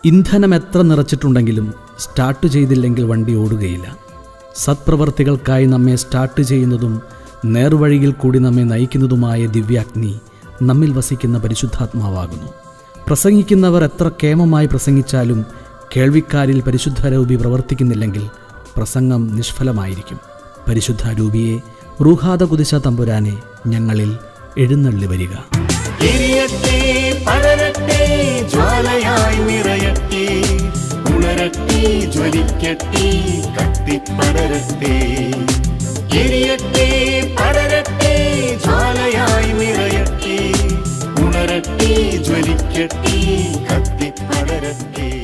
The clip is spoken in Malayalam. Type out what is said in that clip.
ഇന്ധനം എത്ര നിറച്ചിട്ടുണ്ടെങ്കിലും സ്റ്റാർട്ട് ചെയ്തില്ലെങ്കിൽ വണ്ടി ഓടുകയില്ല സത്പ്രവർത്തികൾക്കായി നമ്മെ സ്റ്റാർട്ട് ചെയ്യുന്നതും നേർവഴിയിൽ കൂടി നമ്മെ നയിക്കുന്നതുമായ ദിവ്യാഗ്നി നമ്മിൽ വസിക്കുന്ന പരിശുദ്ധാത്മാവാകുന്നു പ്രസംഗിക്കുന്നവർ എത്ര കേമമായി പ്രസംഗിച്ചാലും കേൾവിക്കാരിൽ പരിശുദ്ധരൂപി പ്രവർത്തിക്കുന്നില്ലെങ്കിൽ പ്രസംഗം നിഷ്ഫലമായിരിക്കും പരിശുദ്ധാരൂപിയെ റൂഹാദ കുതിശ തമ്പുരാനെ ഞങ്ങളിൽ എഴുന്നള്ളി വരിക എരിയട്ടെ പടരട്ടെ ജ്വാലയായി നിറയട്ടെ ഉണരട്ടെ ജ്വലിക്കട്ടെ കത്തിപ്പടരട്ടെ എരിയട്ടെ പടരട്ടെ ജ്വാലയായി നിറയട്ടെ ഉണരട്ടെ ജ്വലിക്കട്ടെ കത്തിപ്പടരട്ടെ